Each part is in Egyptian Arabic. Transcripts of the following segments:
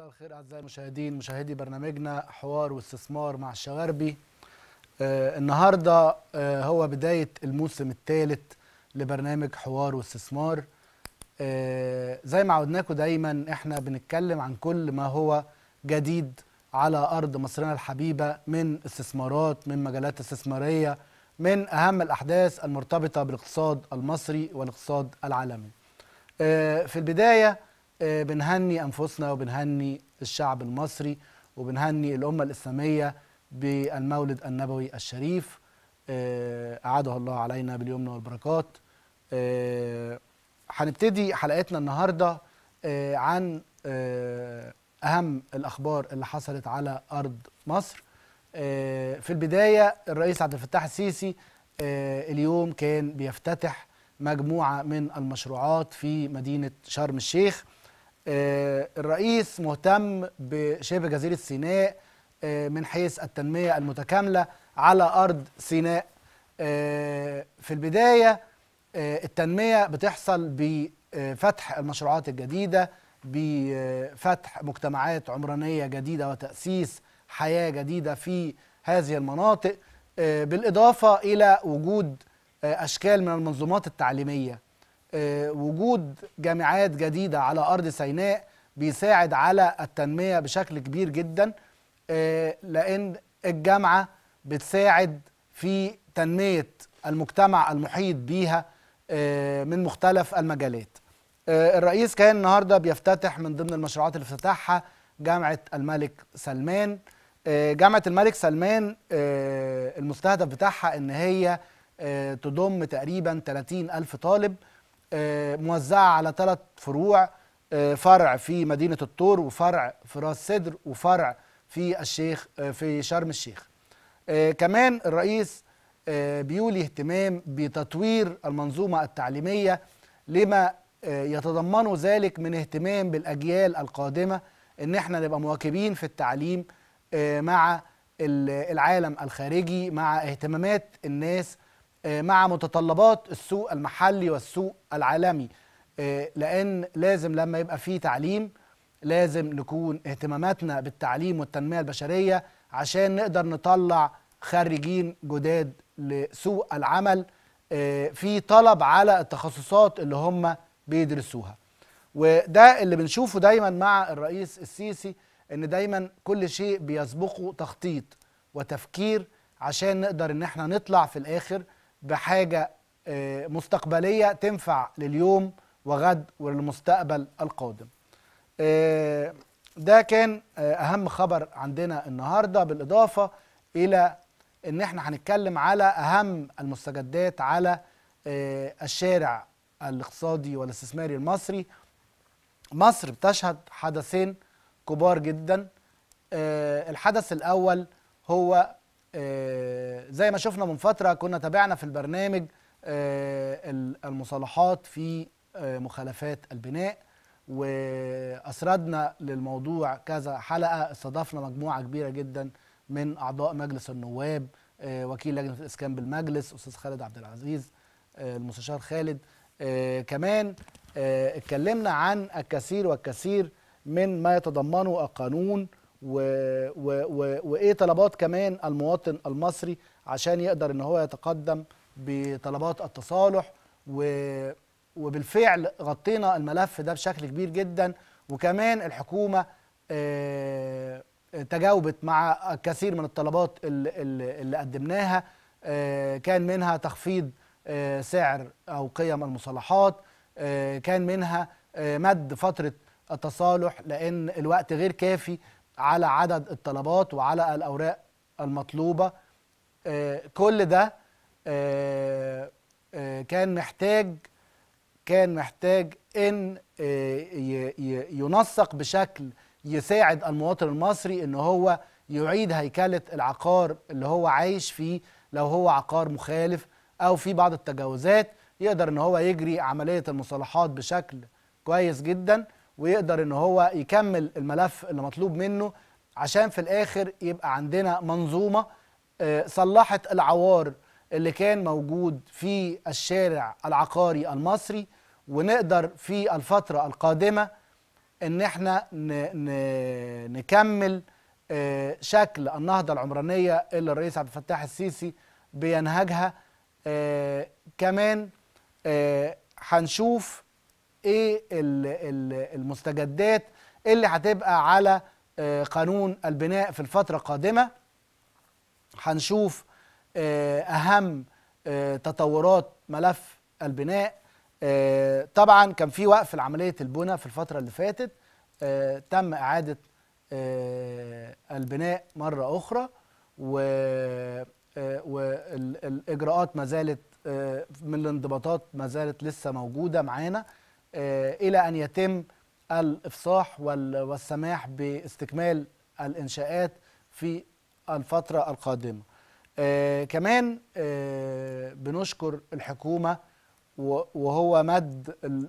مساء الخير اعزائي المشاهدين مشاهدي برنامجنا حوار واستثمار مع الشواربي آه النهارده آه هو بدايه الموسم الثالث لبرنامج حوار واستثمار آه زي ما عودناكم دايما احنا بنتكلم عن كل ما هو جديد على ارض مصرنا الحبيبه من استثمارات من مجالات استثماريه من اهم الاحداث المرتبطه بالاقتصاد المصري والاقتصاد العالمي آه في البدايه آه، بنهني انفسنا وبنهني الشعب المصري وبنهني الامه الاسلاميه بالمولد النبوي الشريف آه، اعاده الله علينا باليمن والبركات آه، هنبتدي حلقتنا النهارده آه، عن آه، اهم الاخبار اللي حصلت على ارض مصر آه، في البدايه الرئيس عبد الفتاح السيسي آه، اليوم كان بيفتتح مجموعه من المشروعات في مدينه شرم الشيخ آه، الرئيس مهتم بشبه جزيرة سيناء آه، من حيث التنمية المتكاملة على أرض سيناء آه، في البداية آه، التنمية بتحصل بفتح المشروعات الجديدة بفتح مجتمعات عمرانية جديدة وتأسيس حياة جديدة في هذه المناطق آه، بالإضافة إلى وجود آه، أشكال من المنظومات التعليمية آه، وجود جامعات جديدة على أرض سيناء بيساعد على التنمية بشكل كبير جدا آه، لأن الجامعة بتساعد في تنمية المجتمع المحيط بيها آه، من مختلف المجالات آه، الرئيس كان النهاردة بيفتتح من ضمن المشروعات اللي افتتحها جامعة الملك سلمان آه، جامعة الملك سلمان آه، المستهدف بتاعها ان هي آه، تضم تقريبا 30 ألف طالب آه، موزعة على ثلاث فروع آه، فرع في مدينة الطور وفرع في راس سدر وفرع في الشيخ آه، في شرم الشيخ آه، كمان الرئيس آه، بيولي اهتمام بتطوير المنظومة التعليمية لما آه، يتضمنه ذلك من اهتمام بالأجيال القادمة ان احنا نبقى مواكبين في التعليم آه، مع ال- العالم الخارجي مع اهتمامات الناس آه، مع متطلبات السوق المحلي والسوق العالمي آه، لان لازم لما يبقى في تعليم لازم نكون اهتماماتنا بالتعليم والتنميه البشريه عشان نقدر نطلع خريجين جداد لسوق العمل آه، في طلب على التخصصات اللي هم بيدرسوها وده اللي بنشوفه دايما مع الرئيس السيسي ان دايما كل شيء بيسبقه تخطيط وتفكير عشان نقدر ان احنا نطلع في الاخر بحاجه آه، مستقبليه تنفع لليوم وغد وللمستقبل القادم. آه، ده كان آه، اهم خبر عندنا النهارده بالاضافه الى ان احنا هنتكلم على اهم المستجدات على آه، الشارع الاقتصادي والاستثماري المصري مصر بتشهد حدثين كبار جدا آه، الحدث الاول هو آه، زي ما شفنا من فتره كنا تابعنا في البرنامج آه، ال- المصالحات في آه، مخالفات البناء واسردنا للموضوع كذا حلقه استضفنا مجموعه كبيره جدا من اعضاء مجلس النواب آه، وكيل لجنه الاسكان بالمجلس استاذ خالد عبد العزيز آه، المستشار خالد آه، كمان آه، اتكلمنا عن الكثير والكثير من ما يتضمنه القانون و و و وايه طلبات كمان المواطن المصري عشان يقدر ان هو يتقدم بطلبات التصالح و وبالفعل غطينا الملف ده بشكل كبير جدا وكمان الحكومه آه، تجاوبت مع الكثير من الطلبات اللي, اللي اللي قدمناها آه، كان منها تخفيض آه، سعر او قيم المصالحات آه، كان منها آه، مد فتره التصالح لان الوقت غير كافي على عدد الطلبات وعلى الاوراق المطلوبه آه، كل ده آه، آه، كان محتاج كان محتاج ان آه، ي- ي- ينسق بشكل يساعد المواطن المصري ان هو يعيد هيكله العقار اللي هو عايش فيه لو هو عقار مخالف او في بعض التجاوزات يقدر ان هو يجري عمليه المصالحات بشكل كويس جدا ويقدر ان هو يكمل الملف اللي مطلوب منه عشان في الاخر يبقى عندنا منظومه آه، صلحت العوار اللي كان موجود في الشارع العقاري المصري ونقدر في الفتره القادمه ان احنا ن ن نكمل آه، شكل النهضه العمرانيه اللي الرئيس عبد الفتاح السيسي بينهجها آه، كمان آه، هنشوف ايه ال- ال- المستجدات اللي هتبقى على آه، قانون البناء في الفتره القادمه هنشوف آه، اهم آه، تطورات ملف البناء آه، طبعا كان في وقف لعمليه البناء في الفتره اللي فاتت آه، تم اعاده آه، البناء مره اخرى والاجراءات ما زالت آه، من الانضباطات ما زالت لسه موجوده معانا آه، الى ان يتم الافصاح وال- والسماح باستكمال الانشاءات في الفتره القادمه آه كمان آه بنشكر الحكومه و- وهو مد ال-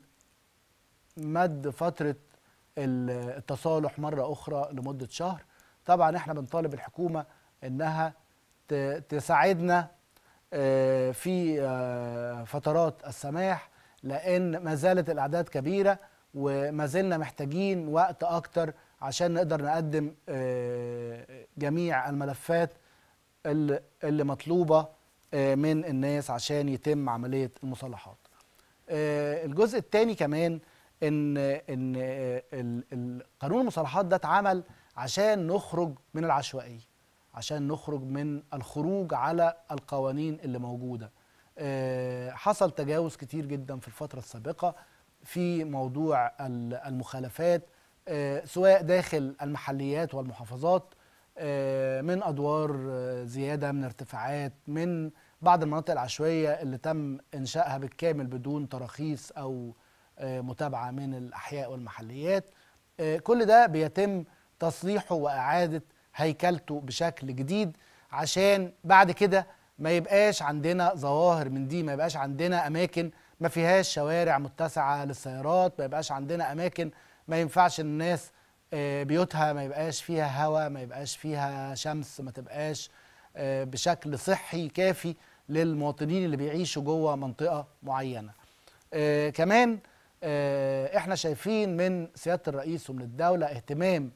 مد فتره ال- التصالح مره اخرى لمده شهر طبعا احنا بنطالب الحكومه انها ت- تساعدنا آه، في آه، فترات السماح لان ما زالت الاعداد كبيره وما زلنا محتاجين وقت اكتر عشان نقدر نقدم آه، جميع الملفات اللي اللي مطلوبه آه، من الناس عشان يتم عمليه المصالحات. آه، الجزء الثاني كمان ان ان آه، ال- ال- قانون المصالحات ده اتعمل عشان نخرج من العشوائيه عشان نخرج من الخروج على القوانين اللي موجوده آه، حصل تجاوز كتير جدا في الفتره السابقه في موضوع ال- المخالفات آه، سواء داخل المحليات والمحافظات آه، من ادوار آه، زياده من ارتفاعات من بعض المناطق العشوائيه اللي تم انشائها بالكامل بدون تراخيص او آه، متابعه من الاحياء والمحليات آه، كل ده بيتم تصليحه واعاده هيكلته بشكل جديد عشان بعد كده ما يبقاش عندنا ظواهر من دي ما يبقاش عندنا اماكن ما فيهاش شوارع متسعه للسيارات ما يبقاش عندنا اماكن ما ينفعش الناس آه، بيوتها ما يبقاش فيها هواء ما يبقاش فيها شمس ما تبقاش آه، بشكل صحي كافي للمواطنين اللي بيعيشوا جوه منطقه معينه آه، كمان آه، احنا شايفين من سياده الرئيس ومن الدوله اهتمام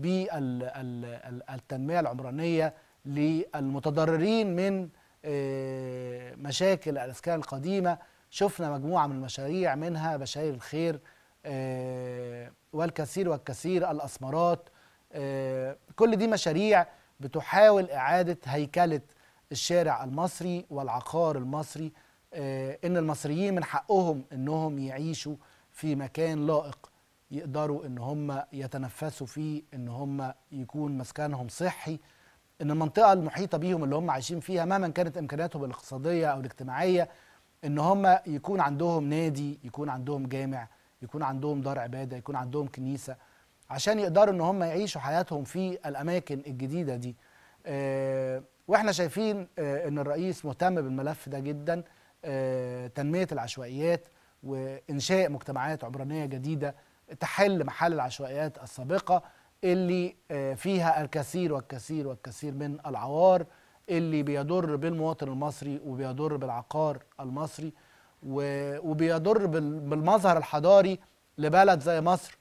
بالتنميه العمرانيه للمتضررين من آه، مشاكل الاسكان القديمه شفنا مجموعه من المشاريع منها بشاير الخير آه، والكثير والكثير الاسمرات آه، كل دي مشاريع بتحاول اعاده هيكله الشارع المصري والعقار المصري آه، ان المصريين من حقهم انهم يعيشوا في مكان لائق يقدروا ان هم يتنفسوا فيه ان هم يكون مسكنهم صحي ان المنطقه المحيطه بيهم اللي هم عايشين فيها مهما كانت امكانياتهم الاقتصاديه او الاجتماعيه ان هم يكون عندهم نادي يكون عندهم جامع يكون عندهم دار عباده يكون عندهم كنيسه عشان يقدروا ان هم يعيشوا حياتهم في الاماكن الجديده دي آه، واحنا شايفين آه، ان الرئيس مهتم بالملف ده جدا آه، تنميه العشوائيات وانشاء مجتمعات عمرانيه جديده تحل محل العشوائيات السابقه اللي آه، فيها الكثير والكثير والكثير من العوار اللي بيضر بالمواطن المصري وبيضر بالعقار المصري و- وبيضر بال- بالمظهر الحضاري لبلد زي مصر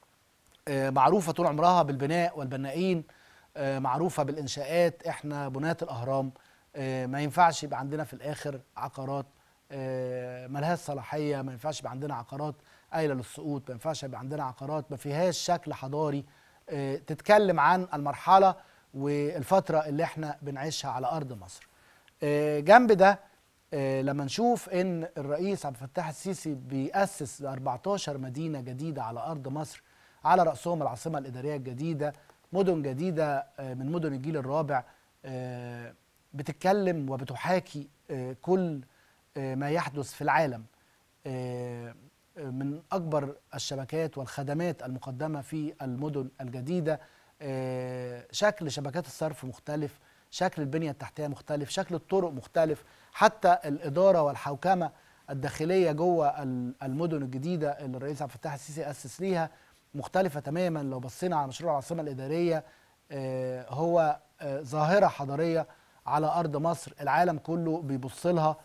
آه، معروفه طول عمرها بالبناء والبنائين آه، معروفه بالانشاءات احنا بناة الاهرام آه، ما ينفعش يبقى عندنا في الاخر عقارات آه، ملهاش صلاحيه ما ينفعش يبقى عندنا عقارات قايله للسقوط ما ينفعش يبقى عندنا عقارات ما فيهاش شكل حضاري آه، تتكلم عن المرحله والفتره اللي احنا بنعيشها على ارض مصر آه، جنب ده آه، لما نشوف ان الرئيس عبد الفتاح السيسي بيأسس 14 مدينه جديده على ارض مصر على رأسهم العاصمة الإدارية الجديدة مدن جديدة آه، من مدن الجيل الرابع آه، بتتكلم وبتحاكي آه، كل آه، ما يحدث في العالم آه، آه، من أكبر الشبكات والخدمات المقدمة في المدن الجديدة آه، شكل شبكات الصرف مختلف شكل البنية التحتية مختلف شكل الطرق مختلف حتى الإدارة والحوكمة الداخلية جوه ال- المدن الجديدة اللي الرئيس عبد الفتاح السيسي أسس ليها مختلفة تماما لو بصينا على مشروع العاصمة الإدارية آه، هو آه، ظاهرة حضارية على أرض مصر العالم كله بيبص لها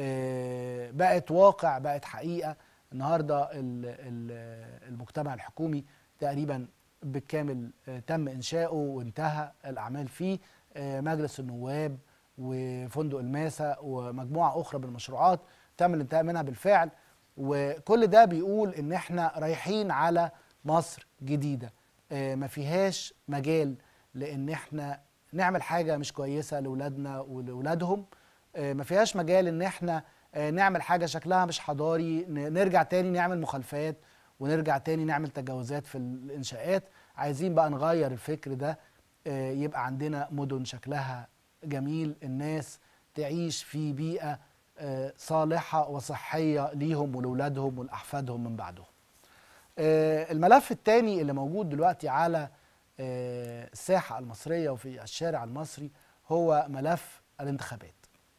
آه، بقت واقع بقت حقيقة النهاردة ال- ال- المجتمع الحكومي تقريبا بالكامل آه، تم انشاؤه وانتهى الاعمال فيه آه، مجلس النواب وفندق الماسة ومجموعة أخرى من المشروعات تم الانتهاء منها بالفعل وكل ده بيقول إن إحنا رايحين على مصر جديدة آه، ما فيهاش مجال لإن إحنا نعمل حاجة مش كويسة لأولادنا ولأولادهم آه، ما فيهاش مجال إن إحنا آه، نعمل حاجة شكلها مش حضاري ن- نرجع تاني نعمل مخالفات ونرجع تاني نعمل تجاوزات في الإنشاءات عايزين بقى نغير الفكر ده آه، يبقى عندنا مدن شكلها جميل الناس تعيش في بيئة آه، صالحة وصحية ليهم ولأولادهم ولأحفادهم من بعدهم آه، الملف الثاني اللي موجود دلوقتي على آه، الساحة المصرية وفي الشارع المصري هو ملف الانتخابات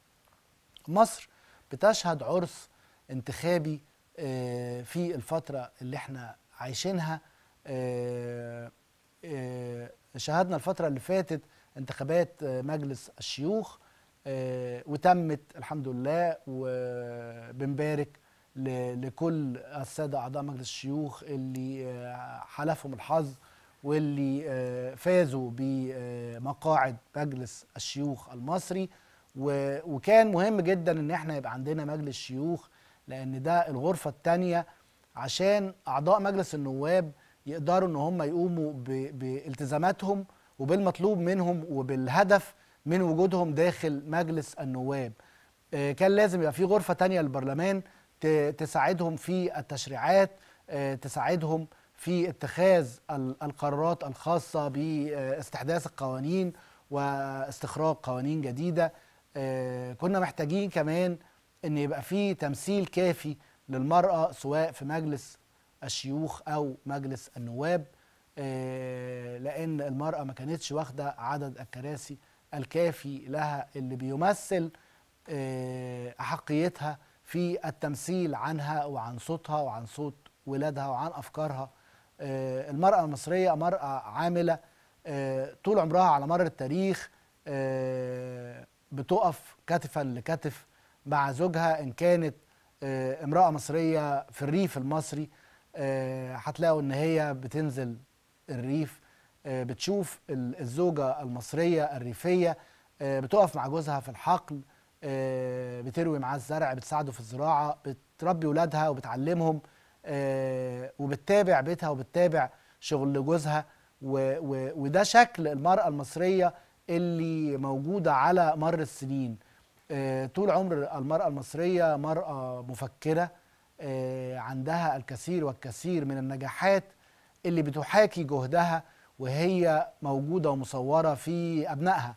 مصر بتشهد عرس انتخابي آه، في الفترة اللي احنا عايشينها آه، آه، شهدنا الفترة اللي فاتت انتخابات آه، مجلس الشيوخ آه، وتمت الحمد لله وبنبارك ل- لكل السادة أعضاء مجلس الشيوخ اللي آه، حلفهم الحظ واللي آه، فازوا بمقاعد مجلس الشيوخ المصري و- وكان مهم جدا ان احنا يبقى عندنا مجلس شيوخ لان ده الغرفة الثانية عشان اعضاء مجلس النواب يقدروا ان هم يقوموا ب- بالتزاماتهم وبالمطلوب منهم وبالهدف من وجودهم داخل مجلس النواب آه، كان لازم يبقى في غرفة تانية للبرلمان ت- تساعدهم في التشريعات آه، تساعدهم في اتخاذ ال- القرارات الخاصة باستحداث القوانين واستخراج قوانين جديدة آه، كنا محتاجين كمان ان يبقى في تمثيل كافي للمرأة سواء في مجلس الشيوخ او مجلس النواب آه، لان المرأة ما كانتش واخدة عدد الكراسي الكافي لها اللي بيمثل آه، أحقيتها في التمثيل عنها وعن صوتها وعن صوت ولادها وعن أفكارها آه، المرأة المصرية مرأة عاملة آه، طول عمرها على مر التاريخ آه، بتقف كتفا لكتف مع زوجها إن كانت آه، امرأة مصرية في الريف المصري آه، هتلاقوا إن هي بتنزل الريف آه، بتشوف ال- الزوجة المصرية الريفية آه، بتقف مع جوزها في الحقل آه، بتروي معاه الزرع بتساعده في الزراعة بتربي ولادها وبتعلمهم آه، وبتتابع بيتها وبتتابع شغل جوزها و- و- وده شكل المرأة المصرية اللي موجودة على مر السنين آه، طول عمر المرأة المصرية مرأة مفكرة آه، عندها الكثير والكثير من النجاحات اللي بتحاكي جهدها وهي موجودة ومصورة في أبنائها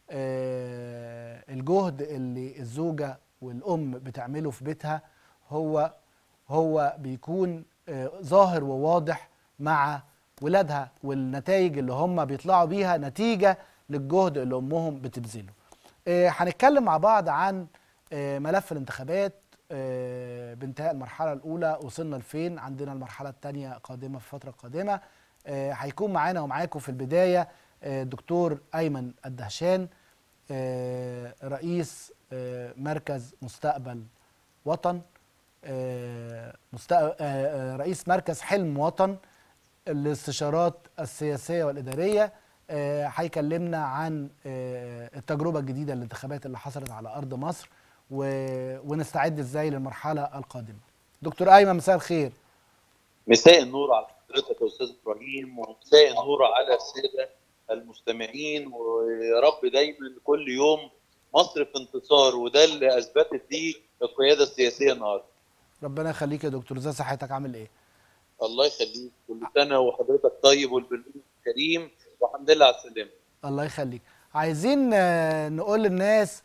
آه، الجهد اللي الزوجة والأم بتعمله في بيتها هو هو بيكون آه، ظاهر وواضح مع ولادها والنتائج اللي هم بيطلعوا بيها نتيجة للجهد اللي أمهم بتبذله آه، هنتكلم مع بعض عن آه، ملف الانتخابات آه، بانتهاء المرحلة الأولى وصلنا لفين عندنا المرحلة الثانية قادمة في الفترة القادمة آه، هيكون معانا ومعاكم في البداية آه، دكتور أيمن الدهشان آه، رئيس آه، مركز مستقبل وطن آه، مستق- آه، آه، رئيس مركز حلم وطن الاستشارات السياسية والإدارية آه، هيكلمنا عن آه، التجربة الجديدة للانتخابات اللي حصلت على أرض مصر و- ونستعد ازاي للمرحلة القادمة دكتور أيمن مساء الخير مساء النور على حضرتك يا استاذ ابراهيم ومساء النور على الساده المستمعين ويا رب دايما كل يوم مصر في انتصار وده اللي اثبتت ليه القياده السياسيه النهارده. ربنا يخليك يا دكتور ازاي صحتك عامل ايه الله يخليك كل سنه وحضرتك طيب والبرنامج كريم والحمد لله على السلامه. الله يخليك عايزين آه، نقول للناس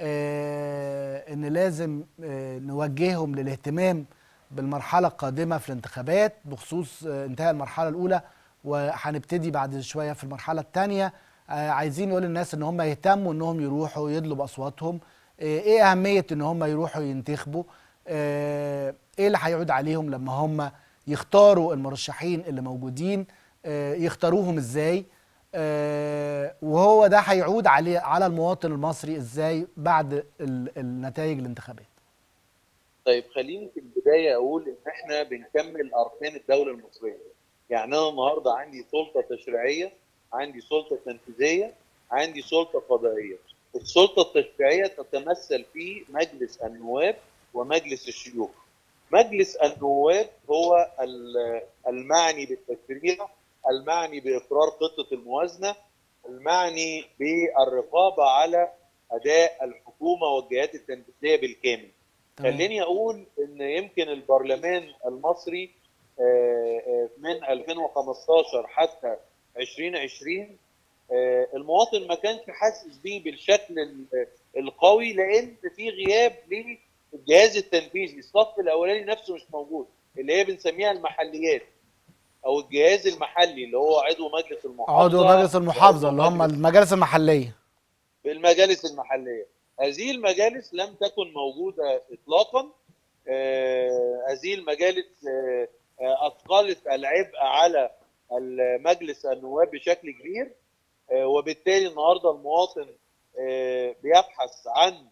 آه، ان لازم آه، نوجههم للاهتمام بالمرحله القادمه في الانتخابات بخصوص آه، انتهاء المرحله الاولى وهنبتدي بعد شويه في المرحله الثانيه عايزين نقول للناس ان هم يهتموا انهم يروحوا يدلوا باصواتهم آه، ايه اهميه ان هم يروحوا ينتخبوا آه، ايه اللي هيعود عليهم لما هم يختاروا المرشحين اللي موجودين آه، يختاروهم ازاي آه، وهو ده هيعود عليه على المواطن المصري ازاي بعد ال- النتائج الانتخابات طيب خليني في البدايه اقول ان احنا بنكمل اركان الدوله المصريه. يعني انا النهارده عندي سلطه تشريعيه عندي سلطه تنفيذيه عندي سلطه قضائيه السلطه التشريعيه تتمثل في مجلس النواب ومجلس الشيوخ مجلس النواب هو ال- المعني بالتشريع المعني باقرار خطه الموازنه المعني بالرقابه على اداء الحكومه والجهات التنفيذيه بالكامل تمام. خليني اقول ان يمكن البرلمان المصري آه، آه، من 2015 حتى 2020 آه، المواطن ما كانش حاسس بيه بالشكل ال- القوي لان في غياب للجهاز التنفيذي الصف الاولاني نفسه مش موجود اللي هي بنسميها المحليات او الجهاز المحلي اللي هو عضو مجلس المحافظه عضو مجلس المحافظه اللي هم مجلس- المجالس المحليه بالمجالس المحليه هذه المجالس لم تكن موجوده اطلاقا آه، هذه المجالس آه، آه، اثقلت العبء على مجلس النواب بشكل كبير آه، وبالتالي النهارده المواطن آه، بيبحث عن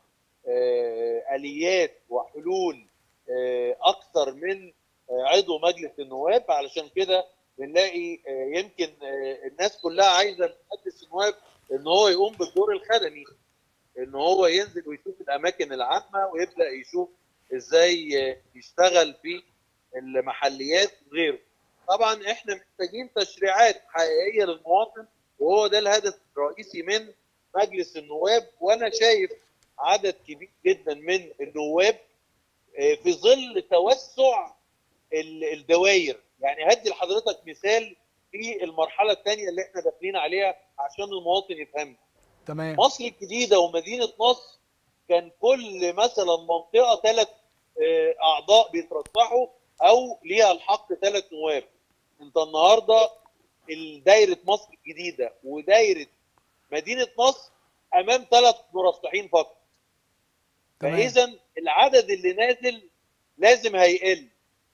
آه، اليات وحلول آه، اكثر من آه، عضو مجلس النواب علشان كده بنلاقي آه، يمكن آه، الناس كلها عايزه من مجلس النواب ان هو يقوم بالدور الخدمي ان هو ينزل ويشوف الاماكن العامه ويبدا يشوف ازاي آه، يشتغل في المحليات وغيره طبعا احنا محتاجين تشريعات حقيقيه للمواطن وهو ده الهدف الرئيسي من مجلس النواب وانا شايف عدد كبير جدا من النواب آه، في ظل توسع ال- الدوائر يعني هدي لحضرتك مثال في المرحله الثانيه اللي احنا داخلين عليها عشان المواطن يفهمنا تمام مصر الجديده ومدينه نصر كان كل مثلا منطقه ثلاث اعضاء بيترشحوا او ليها الحق ثلاث نواب انت النهارده دايره مصر الجديده ودايره مدينه نصر امام ثلاث مرشحين فقط تمام. فاذا العدد اللي نازل لازم هيقل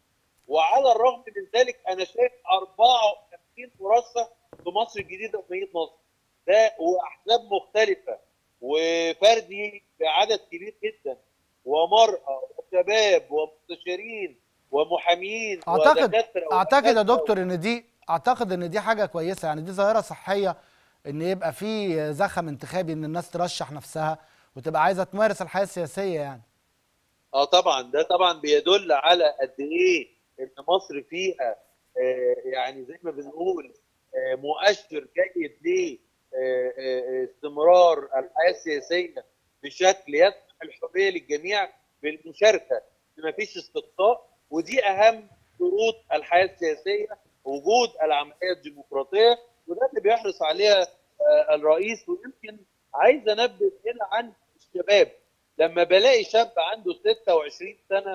وعلى الرغم من ذلك انا شايف 54 مرشح في مصر الجديده ومدينه نصر ده واحزاب مختلفه وفردي بعدد كبير جدا ومراه وشباب ومستشارين ومحامين اعتقد ودكاتره اعتقد يا وأساتذة دكتور ان دي اعتقد ان دي حاجه كويسه يعني دي ظاهره صحيه ان يبقى في زخم انتخابي ان الناس ترشح نفسها وتبقى عايزه تمارس الحياه السياسيه يعني اه طبعا ده طبعا بيدل على قد ايه ان مصر فيها آه يعني زي ما بنقول آه مؤشر جيد ل آه آه استمرار الحياه السياسيه بشكل يسمح الحريه للجميع بالمشاركه ما فيش استقصاء ودي اهم شروط الحياه السياسيه وجود العمليه الديمقراطيه وده اللي بيحرص عليها آه الرئيس ويمكن عايز انبه هنا عن الشباب لما بلاقي شاب عنده 26 سنه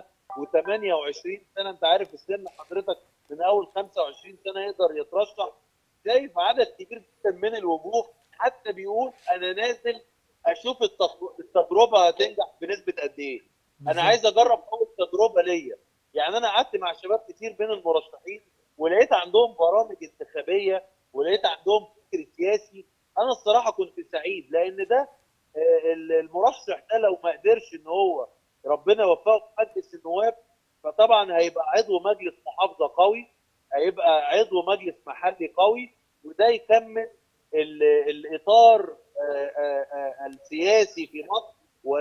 و28 سنه انت عارف السن حضرتك من اول 25 سنه يقدر يترشح شايف عدد كبير جدا من الوجوه حتى بيقول انا نازل اشوف التف- التجربه هتنجح بنسبه قد ايه انا بالظبط. عايز اجرب اول تجربه ليا يعني انا قعدت مع شباب كتير من المرشحين ولقيت عندهم برامج انتخابيه ولقيت عندهم فكر سياسي انا الصراحه كنت سعيد لان ده آه، المرشح ده لو ما قدرش ان هو ربنا وفقه في مجلس النواب فطبعا هيبقى عضو مجلس محافظه قوي هيبقى عضو مجلس محلي قوي وده يكمل ال- الاطار آه، آه، آه، السياسي في مصر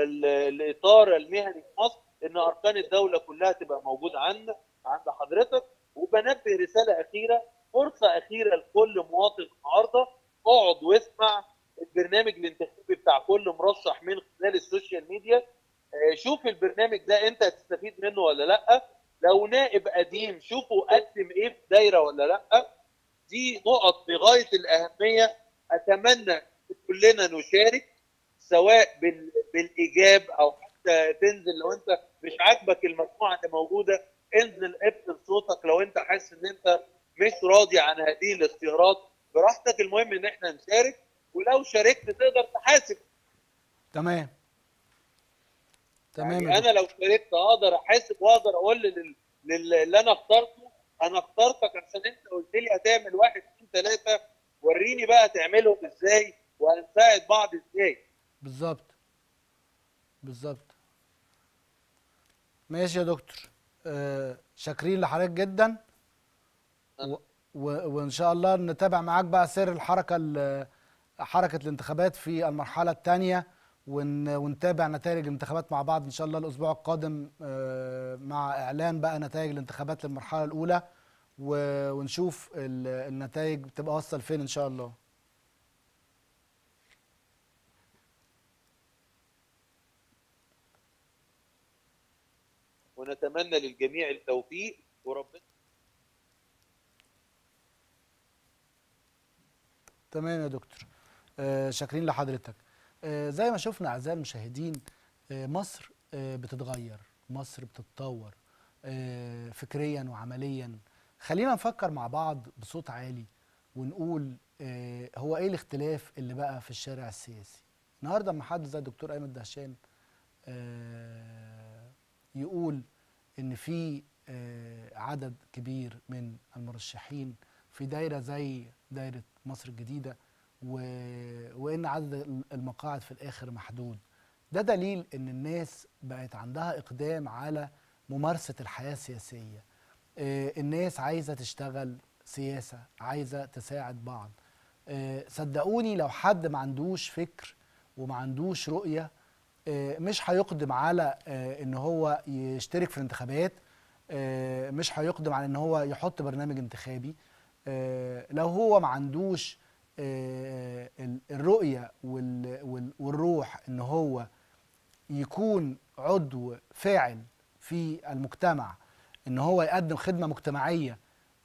والاطار المهني في مصر ان اركان الدوله كلها تبقى موجوده عند عند حضرتك وبنبه رساله اخيره فرصه اخيره لكل مواطن النهارده اقعد واسمع البرنامج الانتخابي بتاع كل مرشح من خلال السوشيال ميديا آه، شوف البرنامج ده انت هتستفيد منه ولا لا لو نائب قديم شوفه قدم ايه في دايره ولا لا دي نقط بغايه الاهميه اتمنى كلنا نشارك سواء بال- بالايجاب او حتى تنزل لو انت مش عاجبك المجموعه اللي موجوده انزل ابذل صوتك لو انت حاسس ان انت مش راضي عن هذه الاختيارات براحتك المهم ان احنا نشارك ولو شاركت تقدر تحاسب تمام تمام يعني يا انا لو شاركت اقدر احاسب واقدر اقول لل- لل- اللي انا اخترته انا اخترتك عشان انت قلت لي هتعمل واحد اثنين ثلاثه وريني بقى تعملهم ازاي وهنساعد بعض ازاي بالظبط بالظبط ماشي يا دكتور آه شاكرين لحضرتك جدا و... و- وان شاء الله نتابع معاك بقى سير الحركه ال- حركه الانتخابات في المرحله الثانيه ونتابع نتائج الانتخابات مع بعض ان شاء الله الاسبوع القادم آه، مع اعلان بقى نتائج الانتخابات للمرحله الاولى و- ونشوف ال- النتائج بتبقى واصله لفين ان شاء الله ونتمنى للجميع التوفيق وربنا تمام يا دكتور آه شاكرين لحضرتك آه زي ما شفنا اعزائي المشاهدين آه مصر آه بتتغير مصر بتتطور آه فكريا وعمليا خلينا نفكر مع بعض بصوت عالي ونقول آه هو ايه الاختلاف اللي بقى في الشارع السياسي النهارده لما حد زي الدكتور ايمن دهشان آه يقول ان في آه عدد كبير من المرشحين في دايره زي دايره مصر الجديده و... وان عدد المقاعد في الاخر محدود ده دليل ان الناس بقت عندها اقدام على ممارسه الحياه السياسيه آه، الناس عايزه تشتغل سياسه عايزه تساعد بعض آه، صدقوني لو حد ما عندوش فكر وما عندوش رؤيه آه، مش هيقدم على آه، ان هو يشترك في الانتخابات آه، مش هيقدم على ان هو يحط برنامج انتخابي آه، لو هو ما عندوش آه، ال- الرؤية وال- وال- والروح ان هو يكون عضو فاعل في المجتمع ان هو يقدم خدمة مجتمعية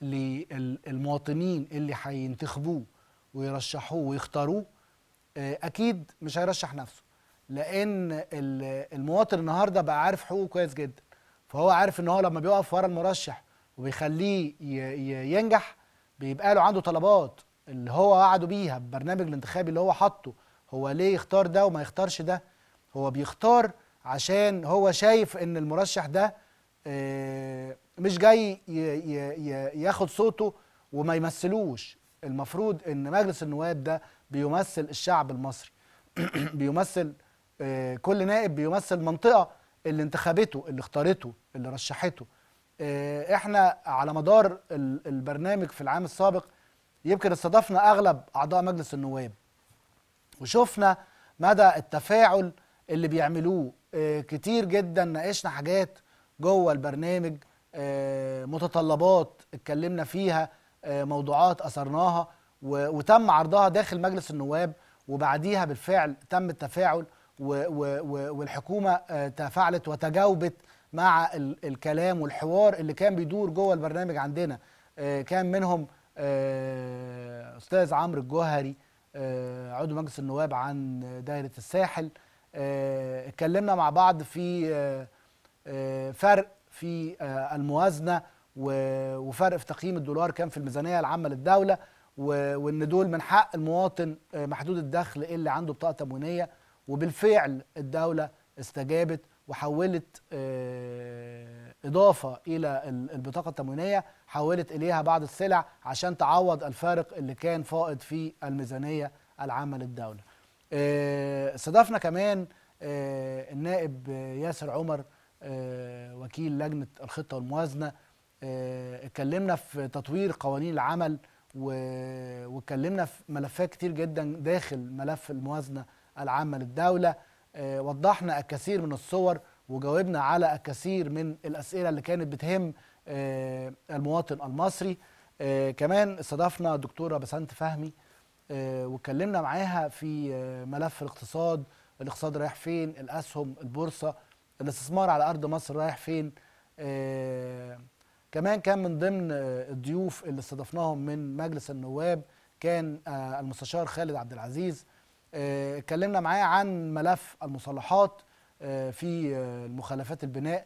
للمواطنين اللي هينتخبوه ويرشحوه ويختاروه آه، اكيد مش هيرشح نفسه لان ال- المواطن النهارده بقى عارف حقوقه كويس جدا فهو عارف ان هو لما بيقف ورا المرشح وبيخليه ي- ي- ينجح بيبقى له عنده طلبات اللي هو وعده بيها البرنامج الانتخابي اللي هو حاطه هو ليه يختار ده وما يختارش ده هو بيختار عشان هو شايف ان المرشح ده آه، مش جاي ي- ي- ي- ياخد صوته وما يمثلوش المفروض ان مجلس النواب ده بيمثل الشعب المصري بيمثل آه، كل نائب بيمثل منطقة اللي انتخبته اللي اختارته اللي رشحته آه، احنا على مدار ال- البرنامج في العام السابق يمكن استضفنا اغلب اعضاء مجلس النواب وشفنا مدى التفاعل اللي بيعملوه آه، كتير جدا ناقشنا حاجات جوه البرنامج آه، متطلبات اتكلمنا فيها آه، موضوعات اثرناها و- وتم عرضها داخل مجلس النواب وبعديها بالفعل تم التفاعل و- و- و- والحكومه آه، تفاعلت وتجاوبت مع ال- الكلام والحوار اللي كان بيدور جوه البرنامج عندنا آه، كان منهم آه، استاذ عمرو الجوهري آه، عضو مجلس النواب عن دايره الساحل آه، اتكلمنا مع بعض في آه، آه، فرق في آه، الموازنه و- وفرق في تقييم الدولار كان في الميزانيه العامه للدوله و- وان دول من حق المواطن آه، محدود الدخل اللي عنده بطاقه تموينيه وبالفعل الدوله استجابت وحولت آه، اضافه الى ال- البطاقه التموينيه حولت اليها بعض السلع عشان تعوض الفارق اللي كان فائض في الميزانيه العامه للدوله. آه، استضفنا كمان آه، النائب آه، ياسر عمر آه، وكيل لجنه الخطه والموازنه آه، اتكلمنا في تطوير قوانين العمل و- واتكلمنا في ملفات كتير جدا داخل ملف الموازنه العامه للدوله آه، وضحنا الكثير من الصور وجاوبنا على الكثير من الاسئله اللي كانت بتهم آه، المواطن المصري آه، كمان استضفنا دكتوره بسنت فهمي آه، واتكلمنا معاها في آه، ملف الاقتصاد الاقتصاد رايح فين الاسهم البورصه الاستثمار على ارض مصر رايح فين آه، كمان كان من ضمن آه، الضيوف اللي استضفناهم من مجلس النواب كان آه، المستشار خالد عبد العزيز آه، اتكلمنا معاه عن ملف المصالحات آه، في آه، المخالفات البناء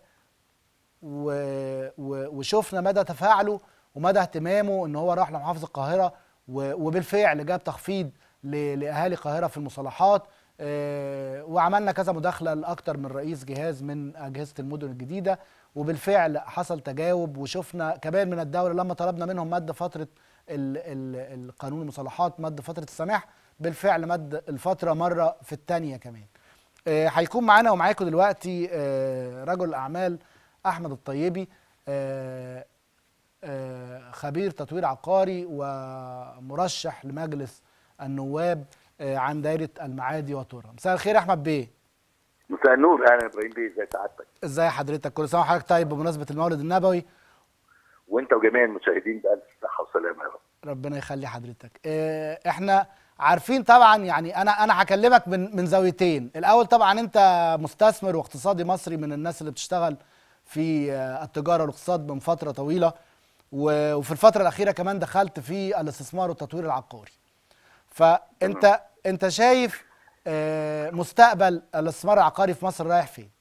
و- و- وشفنا مدى تفاعله ومدى اهتمامه ان هو راح لمحافظه القاهره و- وبالفعل جاب تخفيض ل- لاهالي القاهره في المصالحات آه، وعملنا كذا مداخله لاكثر من رئيس جهاز من اجهزه المدن الجديده وبالفعل حصل تجاوب وشفنا كمان من الدوله لما طلبنا منهم مد فتره ال- ال- القانون المصالحات مد فتره السماح بالفعل مد الفتره مره في الثانيه كمان آه، هيكون معانا ومعاكم دلوقتي آه، رجل الاعمال احمد الطيبي آه، آه، خبير تطوير عقاري ومرشح لمجلس النواب آه، عن دايره المعادي وطورها مساء الخير يا احمد بيه مساء النور اهلا ابراهيم بيه ازي سعادتك ازاي حضرتك كل سنه وحضرتك طيب بمناسبه المولد النبوي وانت وجميع المشاهدين بالف صحه وسلامه يا رب ربنا يخلي حضرتك آه، احنا عارفين طبعا يعني انا انا هكلمك من من زاويتين الاول طبعا انت مستثمر واقتصادي مصري من الناس اللي بتشتغل في آه، التجاره والاقتصاد من فتره طويله و- وفي الفتره الاخيره كمان دخلت في الاستثمار والتطوير العقاري فانت انت شايف آه، مستقبل الاستثمار العقاري في مصر رايح فين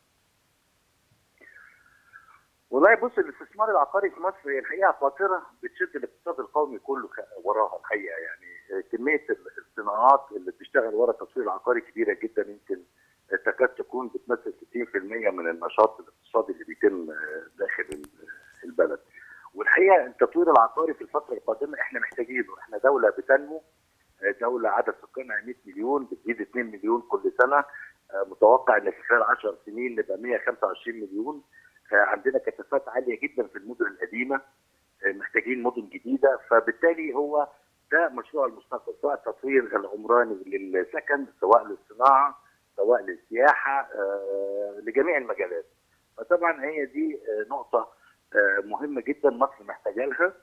والله بص الاستثمار العقاري في مصر هي الحقيقه قاطره بتشد الاقتصاد القومي كله خ- وراها الحقيقه يعني آه، كميه ال- الصناعات اللي بتشتغل ورا التطوير العقاري كبيره جدا يمكن آه، تكاد تكون بتمثل 60% من النشاط الاقتصادي اللي بيتم آه، داخل ال- البلد. والحقيقه التطوير العقاري في الفتره القادمه احنا محتاجينه، احنا دوله بتنمو آه، دوله عدد سكانها 100 مليون بتزيد 2 مليون كل سنه آه، متوقع ان في خلال 10 سنين نبقى 125 مليون آه، عندنا كثافات عاليه جدا في المدن القديمه آه، محتاجين مدن جديده فبالتالي هو ده مشروع المستقبل سواء التطوير العمراني للسكن سواء للصناعه سواء للسياحه آه، لجميع المجالات فطبعا هي دي آه، نقطه آه، مهمه جدا مصر محتاجه لها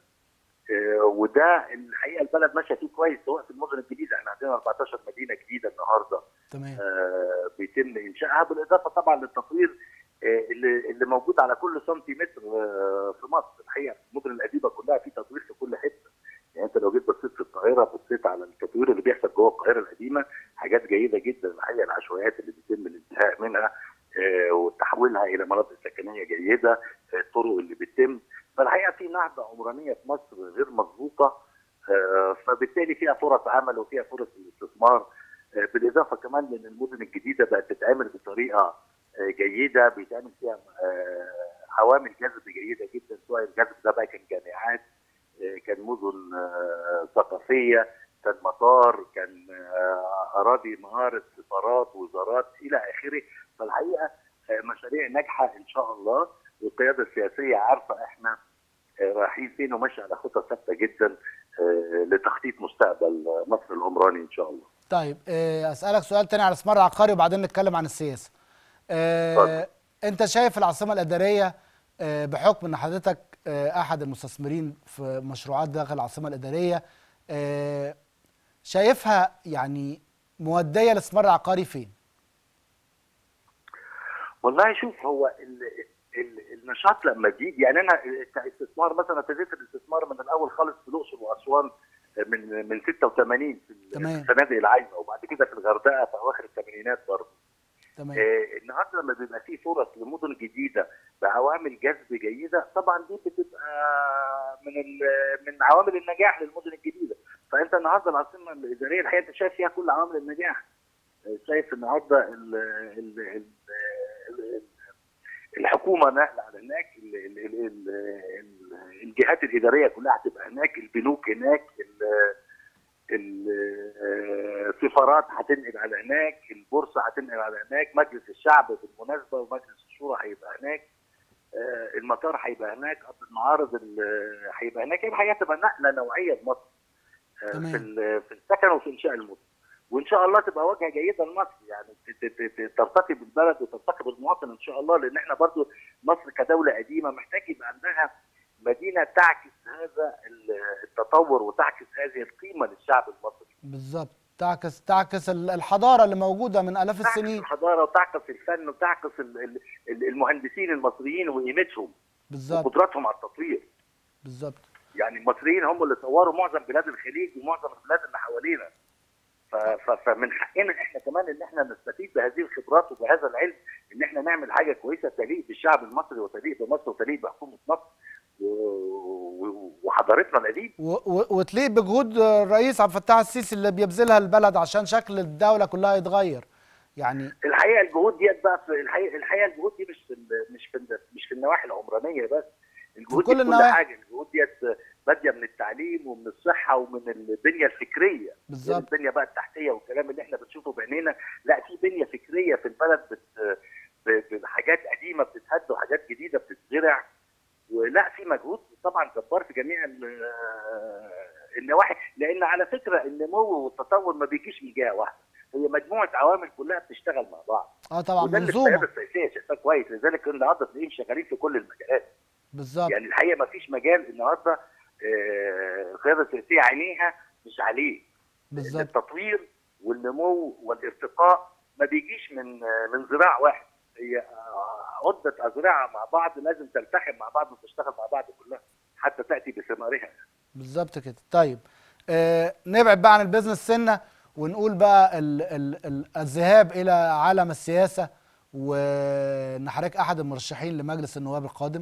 آه، وده الحقيقه البلد ماشيه فيه كويس سواء في المدن الجديده احنا عندنا 14 مدينه جديده النهارده تمام آه، بيتم انشائها بالاضافه طبعا للتطوير آه، اللي اللي موجود على كل سنتيمتر آه، في مصر الحقيقه المدن القديمه كلها في تطوير في كل حته يعني انت لو جيت بصيت في القاهره بصيت على التطوير اللي بيحصل جوه القاهره القديمه حاجات جيده جدا الحقيقه العشوائيات اللي بيتم الانتهاء منها آه، وتحويلها الى مناطق سكنيه جيده آه، الطرق اللي بتتم فالحقيقه في نهضه عمرانيه في مصر غير مسبوقه آه، فبالتالي فيها فرص عمل وفيها فرص الاستثمار آه، بالاضافه كمان لان المدن الجديده بقت تتعمل بطريقه آه، جيده بيتعمل فيها آه، عوامل جذب جيده جدا سواء الجذب ده بقى كان جامعات آه، كان مدن آه، ثقافيه كان مطار كان آه، اراضي مهاره سفارات وزارات الى اخره فالحقيقه آه، مشاريع ناجحه ان شاء الله والقياده السياسيه عارفه احنا آه، رايحين فين وماشيه على خطه ثابته جدا آه، لتخطيط مستقبل مصر العمراني ان شاء الله. طيب آه، اسالك سؤال تاني على الاستثمار العقاري وبعدين نتكلم عن السياسه آه، اتفضل. انت شايف العاصمه الاداريه آه، بحكم ان حضرتك آه، احد المستثمرين في مشروعات داخل العاصمه الاداريه آه، شايفها يعني موديه الاستثمار العقاري فين والله شوف هو ال ال النشاط لما بيجي يعني انا كاستثمار مثلا ابتديت الاستثمار من الاول خالص في الاقصر واسوان من من 86 في تمام. الفنادق العايمه وبعد كده في الغردقه في اواخر الثمانينات برضه. تمام آه، النهارده لما بيبقى في فرص لمدن جديده بعوامل جذب جيده طبعا دي بتبقى من ال- من عوامل النجاح للمدن الجديده فانت النهارده العاصمه الاداريه الحقيقه انت شايف فيها كل عوامل النجاح آه، شايف النهارده ال ال ال ال الحكومه نقل على هناك ال ال ال ال ال الجهات الاداريه كلها هتبقى هناك البنوك هناك ال- ال- السفارات هتنقل على هناك البورصه هتنقل على هناك مجلس الشعب بالمناسبه ومجلس الشورى هيبقى هناك آه، المطار هيبقى هناك ارض المعارض ال- هيبقى هناك هي الحقيقه تبقى نقله نوعيه لمصر آه، تمام. في ال- في السكن وفي انشاء المدن وان شاء الله تبقى واجهه جيده لمصر يعني ت- ت- ت- ترتقي بالبلد وترتقي بالمواطن ان شاء الله لان احنا برضو مصر كدوله قديمه محتاج يبقى عندها مدينه تعكس هذا ال- التطور وتعكس هذه القيمه للشعب المصري بالظبط تعكس تعكس ال- الحضاره اللي موجوده من الاف تعكس السنين الحضاره وتعكس الفن وتعكس ال- ال- ال- المهندسين المصريين وقيمتهم بالظبط وقدراتهم على التطوير بالظبط يعني المصريين هم اللي طوروا معظم بلاد الخليج ومعظم البلاد اللي حوالينا ف- ف- فمن حقنا احنا كمان ان احنا نستفيد بهذه الخبرات وبهذا العلم ان احنا نعمل حاجه كويسه تليق بالشعب المصري وتليق بمصر وتليق بحكومه مصر و- و- وحضارتنا القديمه و- و- وتليق بجهود الرئيس عبد الفتاح السيسي اللي بيبذلها البلد عشان شكل الدوله كلها يتغير يعني الحقيقه الجهود ديت بقى في الحقيقه الحقيقه الجهود دي مش في ال- مش في ال- مش في النواحي العمرانيه بس الجهود كل دي في كل النواحي. حاجه الجهود ديت باديه من التعليم ومن الصحه ومن البنيه الفكريه بالظبط. البنيه بقى التحتيه والكلام اللي احنا بنشوفه بعينينا لا في بنيه فكريه في البلد بت ب- بحاجات قديمه بتتهد وحاجات جديده بتتزرع و- ولا في مجهود طبعا جبار في جميع ال- آه، النواحي لان على فكره النمو والتطور ما بيجيش من جهه واحده هي مجموعه عوامل كلها بتشتغل مع بعض اه طبعا وده اللي منظومه القياده السياسيه شايفاه كويس لذلك النهارده تلاقيهم شغالين في كل المجالات بالظبط يعني الحقيقه ما فيش مجال النهارده آه، القياده السياسيه عينيها مش عليه بالظبط التطوير والنمو والارتقاء ما بيجيش من آه، من ذراع واحد هي آه، عده اذرع مع بعض لازم تلتحم مع بعض وتشتغل مع بعض كلها حتى تاتي بثمارها بالظبط كده طيب آه نبعد بقى عن البيزنس سنه ونقول بقى ال ال ال الذهاب الى عالم السياسه وان حضرتك احد المرشحين لمجلس النواب القادم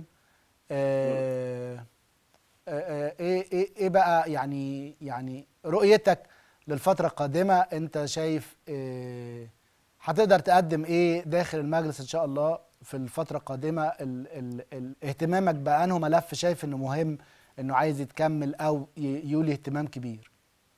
آه آه آه ايه ايه ايه بقى يعني يعني رؤيتك للفتره القادمه انت شايف آه هتقدر تقدم ايه داخل المجلس ان شاء الله في الفتره القادمه ال ال ال اهتمامك بانه ملف شايف انه مهم انه عايز يتكمل او ي- يولي اهتمام كبير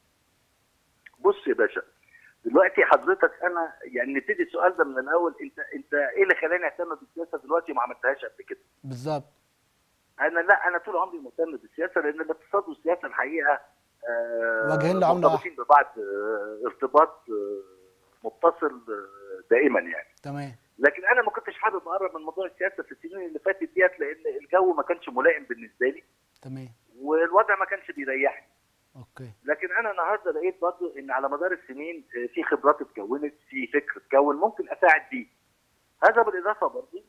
بص يا باشا دلوقتي حضرتك انا يعني نبتدي السؤال ده من الاول انت انت ايه اللي خلاني اهتم بالسياسه دلوقتي وما عملتهاش قبل كده؟ بالظبط انا لا انا طول عمري مهتم بالسياسه لان الاقتصاد والسياسه الحقيقه آه، وجهين لعملة مرتبطين ببعض آه، ارتباط آه، متصل آه، دائما يعني تمام لكن انا ما كنتش حابب اقرب من موضوع السياسه في السنين اللي فاتت ديت لان الجو ما كانش ملائم بالنسبه لي تمام والوضع ما كانش بيريحني اوكي لكن انا النهارده لقيت برضو ان على مدار السنين آه، في خبرات اتكونت في فكر اتكون ممكن اساعد بيه هذا بالاضافه برضو